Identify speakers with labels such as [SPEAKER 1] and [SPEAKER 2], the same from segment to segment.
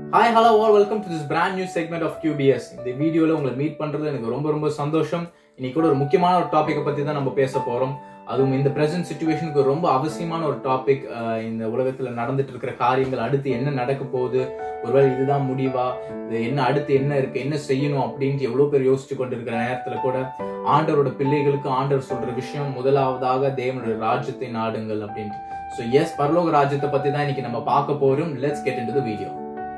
[SPEAKER 1] Hi hello all welcome to this brand new segment of QBS இந்த வீடியோல உங்களை meet பண்றது எனக்கு ரொம்ப ரொம்ப சந்தோஷம் இன்னைக்கு கூட ஒரு முக்கியமான ஒரு டாபிக்கை பத்தி தான் நம்ம பேச போறோம் அதுவும் இந்த பிரசன்ட் சுச்சுவேஷனுக்கு ரொம்ப அவசியமான ஒரு டாபிக் இந்த உலகத்துல நடந்துட்டு இருக்கிற காரியங்கள் அடுத்து என்ன நடக்க போகுது ஒருவேளை இதுதான் முடிவா இது என்ன அடுத்து என்ன இருக்கு என்ன செய்யணும் அப்படின்ட்டு எவ்வளவு பேர் யோசிச்சு கொண்டிருக்கிற நேரத்துல கூட ஆண்டவரோட பிள்ளைகளுக்கு ஆண்டவர் சொல்ற விஷயம் முதலாவதாக தேவனுடைய ராஜ்யத்தை நாடுங்கள் அப்படின்ட்டு ஸோ எஸ் பரலோக ராஜ்யத்தை பத்தி தான் இன்னைக்கு நம்ம பார்க்க போறோம் let's get into video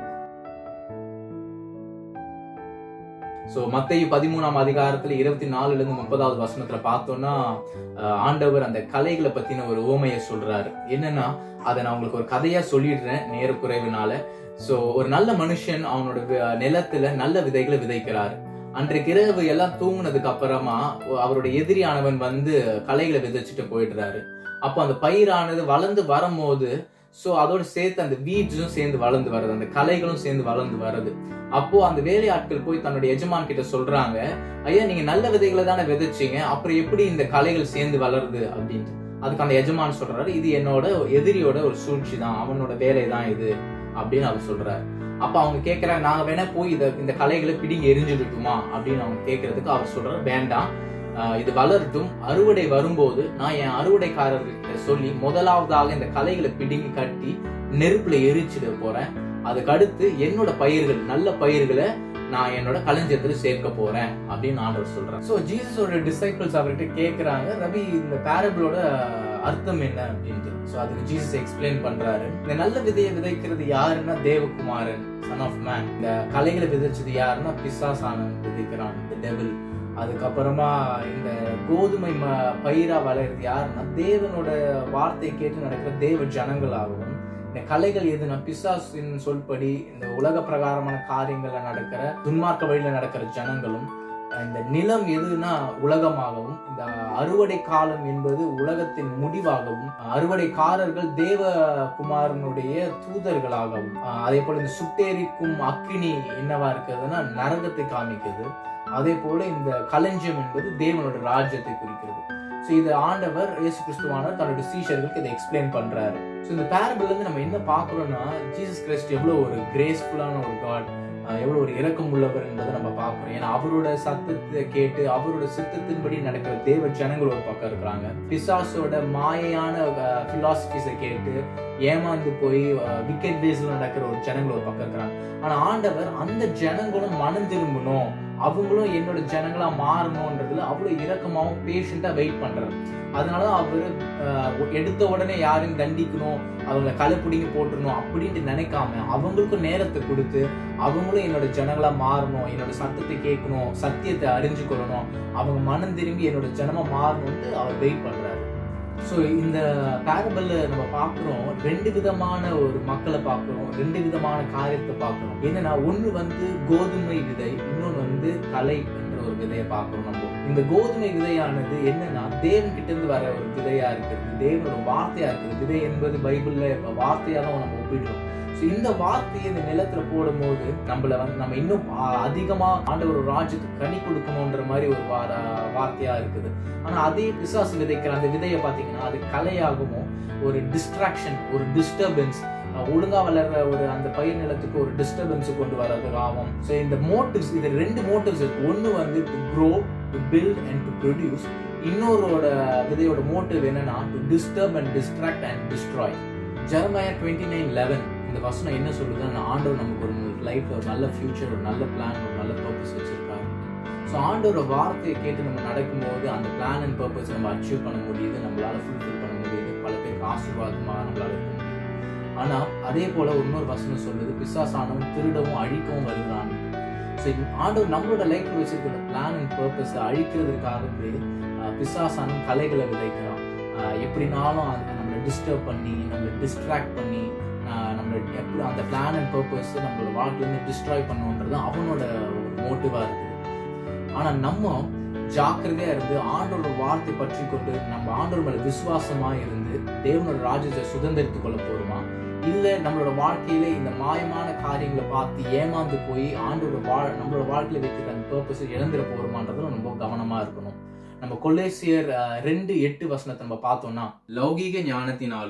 [SPEAKER 1] so மத்திய பதிமூணாம் அதிகாரத்துல இருபத்தி நாலுல இருந்து முப்பதாவது வசனத்துல பார்த்தோம்னா அஹ், ஆண்டவர் அந்த கலைகளை பத்தின ஒரு ஓமையை சொல்றாரு என்னன்னா அதை நான் உங்களுக்கு ஒரு கதையா சொல்லிடுறேன் நேர குறைவுனால ஸோ ஒரு நல்ல மனுஷன் அவனோட வி- நிலத்துல நல்ல விதைகளை விதைக்கிறாரு அன்றைக்கு இரவு எல்லாம் தூங்குனதுக்கு அப்புறமா அவருடைய எதிரியானவன் வந்து கலைகளை விதைச்சிட்டு போயிடுறாரு அப்போ அந்த பயிரானது வளர்ந்து வரும்போது ஸோ அதோட சேர்த்து அந்த வீட்ஸும் சேர்ந்து வளர்ந்து வருது அந்த கலைகளும் சேர்ந்து வளர்ந்து வருது அப்போ அந்த வேலையாட்கள் போய் தன்னுடைய எஜமான் கிட்ட சொல்றாங்க ஐயா நீங்க நல்ல விதைகளை தானே விதைச்சீங்க அப்புறம் எப்படி இந்த கலைகள் சேர்ந்து வளருது அப்படின்ட்டு அதுக்கு அந்த எஜமான் சொல்றாரு இது என்னோட எதிரியோட ஒரு சூழ்ச்சி தான் அவனோட வேலை தான் இது அப்படின்னு அவர் சொல்றாரு அப்ப அவங்க கேக்குறாங்க நாங்க வேணா போய் இத இந்த கலைகளை பிடிங்கி எரிஞ்சிடட்டுமா அப்படின்னு அவங்க கேக்குறதுக்கு அவர் சொல்றாரு வேண்டாம் ஆஹ் இது வளரட்டும் அறுவடை வரும்போது நான் என் அறுவடைக்காரர்கிட்ட சொல்லி முதலாவதாக இந்த கலைகளை பிடுங்கி கட்டி நெருப்புல எரிச்சிட போறேன் அதுக்கு அடுத்து என்னோட பயிர்கள் நல்ல பயிர்களை நான் என்னோட களஞ்சியத்துல சேர்க்க போறேன் அப்படின்னு ஆண்டவர் சொல்றாரு சோ ஜீசஸோட டிசைபிள்ஸ் அவர்கிட்ட கேக்குறாங்க ரவி இந்த பேரபிளோட அர்த்தம் என்ன அப்படின்ட்டு சோ அதுக்கு ஜீசஸ் எக்ஸ்பிளைன் பண்றாரு இந்த நல்ல விதையை விதைக்கிறது யாருன்னா தேவகுமாரன் சன் ஆஃப் மேன் இந்த கலைகளை விதைச்சது யாருன்னா பிசாசானன் விதைக்கிறான் இந்த டெவில் அதுக்கப்புறமா இந்த கோதுமை ம பயிரா வளருது யாருன்னா தேவனோட வார்த்தையை கேட்டு நடக்கிற தேவ ஜனங்களாகவும் இந்த கலைகள் எதுனா பிசாசின் சொல்படி இந்த உலக பிரகாரமான காரியங்கள்ல நடக்கிற துன்மார்க்க வழியில நடக்கிற ஜனங்களும் இந்த நிலம் எதுனா உலகமாகவும் இந்த அறுவடை காலம் என்பது உலகத்தின் முடிவாகவும் அறுவடைக்காரர்கள் தேவ குமாரனுடைய தூதர்களாகவும் அஹ் அதே போல இந்த சுட்டேரிக்கும் அக்கினி என்னவா இருக்குதுன்னா நரகத்தை காமிக்குது அதே போல இந்த களஞ்சியம் என்பது தேவனோட ராஜ்யத்தை குறிக்கிறது ஸோ இது ஆண்டவர் இயேசு கிறிஸ்துவானவர் தன்னுடைய சீஷர்களுக்கு இதை எக்ஸ்பிளைன் பண்றாரு ஸோ இந்த பேரபிள் இருந்து நம்ம என்ன பார்க்குறோம்னா ஜீசஸ் கிறிஸ்ட் எவ்வளோ ஒரு கிரேஸ்ஃபுல்லான ஒரு காட் எவ்வளோ ஒரு இரக்கம் உள்ளவர் என்பதை நம்ம பார்க்குறோம் ஏன்னா அவரோட சத்தத்தை கேட்டு அவரோட சித்தத்தின்படி நடக்கிற தேவ ஜனங்கள் ஒரு பக்கம் இருக்கிறாங்க பிசாசோட மாயையான பிலாசபிஸை கேட்டு ஏமாந்து போய் விக்கெட் பேஸ்ல நடக்கிற ஒரு ஜனங்கள் ஒரு பக்கம் இருக்கிறாங்க ஆனா ஆண்டவர் அந்த ஜனங்களும் மனம் திரும்பணும் அவங்களும் என்னோட ஜனங்களா மாறணும்ன்றதுல அவ்வளவு இரக்கமாவும் பேஷண்டா வெயிட் பண்றாரு அதனாலதான் அவரு அஹ், எடுத்த உடனே யாரையும் தண்டிக்கணும் அவங்கள களை பிடிங்கி போட்டுறணும் அப்படின்ட்டு நினைக்காம அவங்களுக்கும் நேரத்தை கொடுத்து அவங்களும் என்னோட ஜனங்களா மாறணும் என்னோட சத்தத்தை கேட்கணும் சத்தியத்தை அறிஞ்சுக்கொள்ளணும் அவங்க மனம் திரும்பி என்னோட ஜனமா மாறணும்னு அவர் வெயிட் பண்றாரு ஸோ இந்த பேரபிள் நம்ம பார்க்குறோம் ரெண்டு விதமான ஒரு மக்களை பார்க்குறோம் ரெண்டு விதமான காரியத்தை பார்க்குறோம் என்னன்னா ஒன்று வந்து கோதுமை விதை இன்னொன்று வந்து கலை என்ற ஒரு விதையை பார்க்குறோம் நம்ம இந்த கோதுமை விதையானது என்னன்னா தேவன் கிட்ட இருந்து வர ஒரு விதையா இருக்கிறது தேவனோட வார்த்தையா இருக்குது விதை என்பது பைபிள்ல வார்த்தையா தான் நம்ம ஒப்பிடுறோம் ஸோ இந்த வார்த்தையை இந்த நிலத்துல போடும்போது நம்மள வந்து நம்ம இன்னும் ஆ- அதிகமா ஆண்டவர் ஒரு ராஜ்யத்துக்கு கனி கொடுக்கணுன்ற மாதிரி ஒரு வார- வார்த்தையா இருக்குது ஆனா அதே பிசாசு விதைக்கிற அந்த விதையை பாத்தீங்கன்னா அது கலையாகவும் ஒரு டிஸ்ட்ராக்ஷன் ஒரு டிஸ்டர்பன்ஸ் ஒழுங்கா வளர்ற ஒரு அந்த பயிர் நிலத்துக்கு ஒரு டிஸ்டர்பன்ஸ் கொண்டு வர்றது ஆகும் ஸோ இந்த மோட்டிவ்ஸ் இது ரெண்டு மோட்டிவ்ஸ் இருக்கு ஒன்று வந்து to grow to build and to produce இன்னொருவோட விதையோட மோட்டிவ் என்னன்னா to disturb and distract and destroy Jeremiah twenty nine eleven இந்த வசனம் என்ன சொல்லுதுன்னா ஆண்டவர் நமக்கு ஒரு லைஃப்ல ஒரு நல்ல ஃபியூச்சர் ஒரு நல்ல பிளான் ஒரு நல்ல பர்பஸ் வச்சிருக்காரு ஸோ ஆண்டோட வார்த்தையை கேட்டு நம்ம நடக்கும்போது அந்த பிளான் அண்ட் பர்பஸ் நம்ம அச்சீவ் பண்ண முடியுது நம்மளால ஃபுல்ஃபில் பண்ண முடியுது பல பேருக்கு ஆசீர்வாதமா நம்மளால இருக்க முடியுது ஆனா அதே போல இன்னொரு வசனம் சொல்லுது பிசாசானவன் திருடவும் அழிக்கவும் வருகிறான் ஸோ ஆண்டவர் நம்மளோட லைஃப்ல வச்சிருக்கிற பிளான் அண்ட் பர்பஸ் அழிக்கிறதுக்காகவே அஹ், பிசாசானவன் கலைகளை விதைக்கிறான் அஹ், எப்படினாலும் அதை நம்மளை டிஸ்டர்ப் பண்ணி நம்மளை டிஸ்ட்ராக்ட் பண்ணி அஹ், நம்மளை எப்படி அந்த பிளான் அண்ட் பர்பஸ் நம்மளோட வாழ்க்கையிலேருந்து டிஸ்ட்ராய் பண்ணுன்றது அவனோட ஒரு மோட்டிவா இருக்குது ஆனா நம்ம ஜாக்கிரதையா இருந்து ஆண்டோட வார்த்தை பற்றி கொண்டு நம்ம ஆண்டோர் மேல விசுவாசமா இருந்து தேவனோட ராஜ்யத்தை சுதந்திரித்துக் கொள்ள போறோமா இல்ல நம்மளோட வாழ்க்கையில இந்த மாயமான காரியங்களை பார்த்து ஏமாந்து போய் ஆண்டோட வாழ் நம்மளோட வாழ்க்கையில வைக்கிற அந்த பர்பஸ் இழந்துட போறோமான்றதுல ரொம்ப கவனமா இருக்கணும் நம்ம கொல்லேசியர் அஹ், ரெண்டு எட்டு வசனத்தை நம்ம பார்த்தோம்னா லௌகீக ஞானத்தினாலும்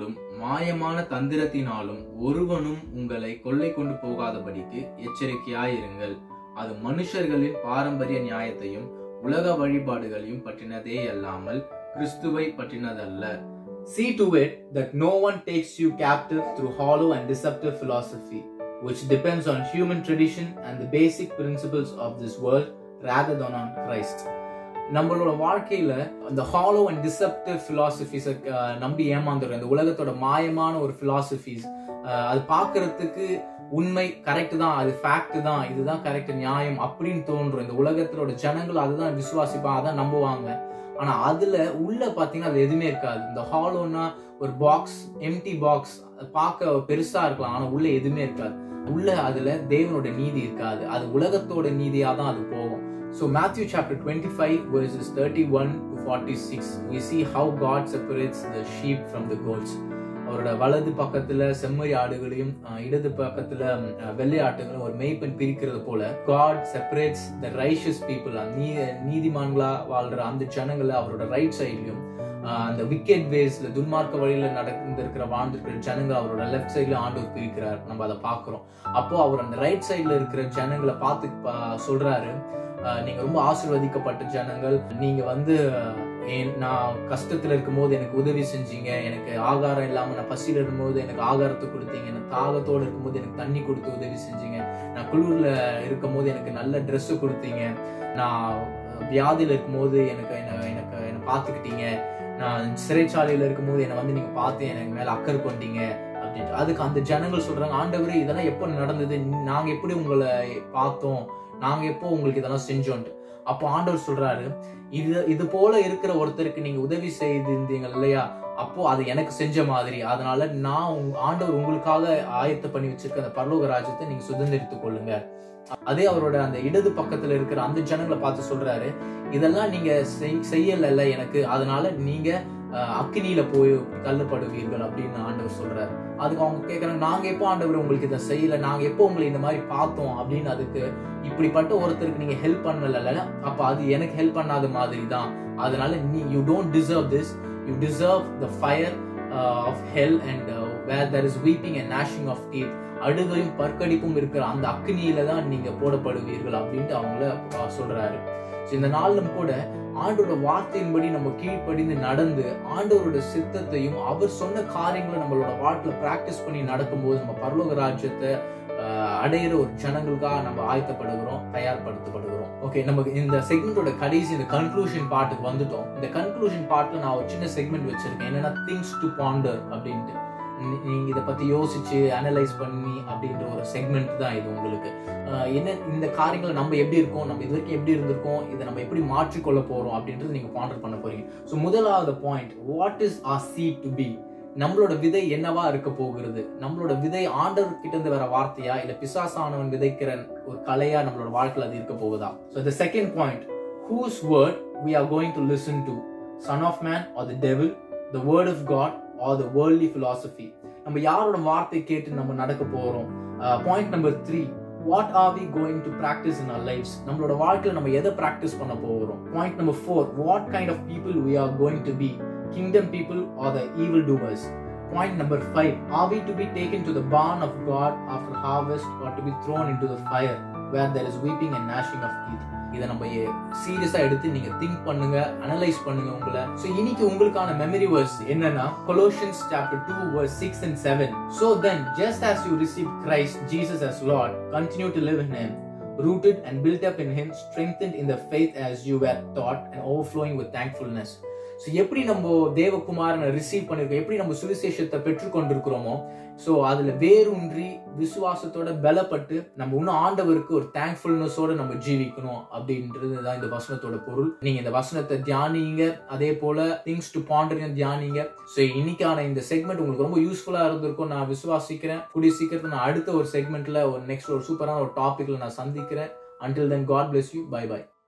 [SPEAKER 1] மாயமான தந்திரத்தினாலும் ஒருவனும் உங்களை கொள்ளை கொண்டு போகாதபடிக்கு எச்சரிக்கையாயிருங்கள் அது மனுஷர்களின் பாரம்பரிய நியாயத்தையும் உலக வழிபாடுகளையும் பற்றினதே அல்லாமல் கிறிஸ்துவை பற்றினதல்ல See to it that no one takes you captive through hollow and deceptive philosophy, which depends on human tradition and the basic principles of this world rather than on Christ. நம்மளோட வாழ்க்கையில அந்த ஹாலோ அண்ட் டிசப்டிவ் பிலாசபிஸை நம்பி ஏமாந்துடும் இந்த உலகத்தோட மாயமான ஒரு philosophies அது பார்க்கறதுக்கு உண்மை கரெக்ட் தான் அது ஃபேக்ட் தான் இதுதான் கரெக்ட் நியாயம் அப்படின்னு தோன்றும் இந்த உலகத்திலோட ஜனங்கள் அதுதான் விசுவாசிப்பா அதான் நம்புவாங்க ஆனா அதுல உள்ள பாத்தீங்கன்னா அது எதுவுமே இருக்காது இந்த ஹாலோனா ஒரு பாக்ஸ் எம்டி பாக்ஸ் பார்க்க பெருசா இருக்கலாம் ஆனா உள்ள எதுவுமே இருக்காது உள்ள அதுல தேவனோட நீதி இருக்காது அது உலகத்தோட நீதியா தான் அது போகும் so Matthew chapter twenty five verses thirty one to forty six we see how God separates the sheep from the goats அவரோட வலது பக்கத்துல செம்மறி ஆடுகளையும் அஹ், இடது பக்கத்துல அஹ், வெள்ளை ஆட்டுகளையும் ஒரு மேய்ப்பன் பிரிக்கிறது போல God separates the righteous people நீ நீதிமான்களா வாழ்ற அந்த ஜனங்களை அவரோட ரைட் சைட்லயும் அந்த விக்கெட் வேஸ்ல துன்மார்க்க வழியில நடந்திருக்கிற வாழ்ந்திருக்கிற ஜனங்கள் அவரோட லெஃப்ட் சைட்ல ஆண்டவர் பிரிக்கிறார் நம்ம அதை பாக்குறோம் அப்போ அவர் அந்த ரைட் சைட்ல இருக்கிற ஜனங்களை பார்த்து பா- சொல்றாரு அஹ், நீங்க ரொம்ப ஆசீர்வதிக்கப்பட்ட ஜனங்கள் நீங்க வந்து அஹ், என்- நான் கஷ்டத்துல இருக்கும்போது எனக்கு உதவி செஞ்சீங்க எனக்கு ஆகாரம் இல்லாம நான் பசியில இருக்கும்போது எனக்கு ஆகாரத்தை கொடுத்தீங்க எனக்கு தாகத்தோட இருக்கும்போது எனக்கு தண்ணி கொடுத்து உதவி செஞ்சீங்க நான் குளிர்ல இருக்கும்போது எனக்கு நல்ல Dress கொடுத்தீங்க நான் அஹ், வியாதியில இருக்கும்போது எனக்கு என்ன எனக்கு என்னை பார்த்துக்கிட்டீங்க நான் சிறைச்சாலையில இருக்கும்போது என்னை வந்து நீங்க பார்த்து எனக்கு மேல அக்கறை கொண்டீங்க அப்படின்ட்டு அதுக்கு அந்த ஜனங்கள் சொல்றாங்க ஆண்டவரே இதெல்லாம் எப்போ நடந்தது நாங்க எப்படி உங்களை பார்த்தோம் நாங்க எப்போ உங்களுக்கு இதெல்லாம் செஞ்சோன்ட்டு அப்போ ஆண்டவர் சொல்றாரு இது இது போல இருக்கிற ஒருத்தருக்கு நீங்க உதவி செய்திருந்தீங்க இல்லையா அப்போ அது எனக்கு செஞ்ச மாதிரி அதனால நான் உங்க- ஆண்டவர் உங்களுக்காக ஆயத்த பண்ணி வச்சிருக்க அந்த பரலோக ராஜ்யத்தை நீங்க சுதந்திரித்துக் கொள்ளுங்க அதே அவரோட அந்த இடது பக்கத்துல இருக்கிற அந்த ஜனங்களை பார்த்து சொல்றாரு இதெல்லாம் நீங்க செய்- செய்யலைல்ல எனக்கு அதனால நீங்க அஹ், அக்கினியில போய் தள்ளப்படுவீர்கள் அப்படின்னு ஆண்டவர் சொல்றாரு அதுக்கு அவங்க கேக்குறாங்க நாங்க எப்போ ஆண்டவர் உங்களுக்கு இதை செய்யல நாங்க எப்போ உங்களை இந்த மாதிரி பார்த்தோம் அப்படின்னு அதுக்கு இப்படிப்பட்ட ஒருத்தருக்கு நீங்க ஹெல்ப் பண்ணல அப்ப அது எனக்கு ஹெல்ப் பண்ணாத மாதிரி தான் அதனால நீ you don't deserve this you deserve the fire of hell and where there is weeping and gnashing of teeth அழுகையும் பற்கடிப்பும் இருக்கிற அந்த அக்னியில தான் நீங்க போடப்படுவீர்கள் அப்படின்ட்டு அவங்கள அஹ், சொல்றாரு So, இந்த நாளிலும் கூட ஆண்டோட வார்த்தையின்படி நம்ம கீழ்ப்படிந்து நடந்து ஆண்டவரோட சித்தத்தையும் அவர் சொன்ன காரியங்களை நம்மளோட வாழ்க்கையில பிராக்டிஸ் பண்ணி நடக்கும்போது நம்ம பரலோக ராஜ்யத்தை அஹ், அடையிற ஒரு ஜனங்களுக்காக நம்ம ஆயத்தப்படுகிறோம் தயார்படுத்தப்படுகிறோம் ஓகே நமக்கு இந்த செக்மெண்டோட கடைசி இந்த கன்க்ளூஷன் பார்ட்டுக்கு வந்துட்டோம் இந்த கன்க்ளூஷன் பார்ட்ல நான் ஒரு சின்ன செக்மெண்ட் வச்சிருக்கேன் என்னன்னா திங்ஸ் டு பாண்டர் அப்படின்ட்டு நீ- நீங்க இதை பத்தி யோசிச்சு அனலைஸ் பண்ணி அப்படின்ற ஒரு செக்மெண்ட் தான் இது உங்களுக்கு அஹ் என்ன இந்த காரியங்களை நம்ம எப்படி இருக்கோம் நம்ம இது வரைக்கும் எப்படி இருந்திருக்கோம் இதை நம்ம எப்படி மாற்றிக்கொள்ள போறோம் அப்படின்றது நீங்க பாண்டர் பண்ண போறீங்க ஸோ முதலாவது point what is our seed to be நம்மளோட விதை என்னவா இருக்க போகிறது நம்மளோட விதை ஆண்டவர் கிட்ட இருந்து வர வார்த்தையா இல்ல பிசாசானவன் விதைக்கிற ஒரு கலையா நம்மளோட வாழ்க்கையில அது இருக்க போகுதா so the second point whose word we are going to listen to son of man or the devil the word of God or the worldly philosophy நம்ம யாரோட வார்த்தை கேட்டு நம்ம நடக்க போறோம் point number three what are we going to practise in our lives நம்மளோட வாழ்க்கையில நம்ம எதை ப்ராக்டிஸ் பண்ண போகிறோம் point number four what kind of people we are going to be kingdom people are the evil doers point number five are we to be taken to the barn of God after harvest or to be thrown into the fire where there is weeping and gnashing of teeth இதை நம்ம சீரியஸா எடுத்து நீங்க think பண்ணுங்க analyse பண்ணுங்க உங்களை so இன்னைக்கு உங்களுக்கான மெமரி வேர்ஸ் என்னன்னா Colossians chapter 2 verse 6 and 7 so then just as you received Christ Jesus as Lord continue to live in him rooted and built up in him strengthened in the faith as you were taught and overflowing with thankfulness so எப்படி நம்ம தேவகுமாரனை receive பண்ணிருக்கோம் எப்படி நம்ம சுவிசேஷத்தை பெற்றுக்கொண்டிருக்கிறோமோ so அதுல வேரூன்றி விசுவாசத்தோட பலப்பட்டு நம்ம இன்னும் ஆண்டவருக்கு ஒரு தேங்க்ஃபுல்னஸோட நம்ம ஜீவிக்கணும் அப்படின்றது தான் இந்த வசனத்தோட பொருள் நீங்க இந்த வசனத்தை தியானிங்க அதே போல திங்ஸ் டு பாண்டரையும் தியானிங்க ஸோ இன்னைக்கான இந்த செக்மெண்ட் உங்களுக்கு ரொம்ப யூஸ்ஃபுல்லா இருந்திருக்கும் நான் விசுவாசிக்கிறேன் கூடிய சீக்கிரத்தில் நான் அடுத்த ஒரு செக்மெண்ட்ல ஒரு நெக்ஸ்ட் ஒரு சூப்பரான ஒரு டாபிக்ல நான் சந்திக்கிறேன் until then god bless you bye bye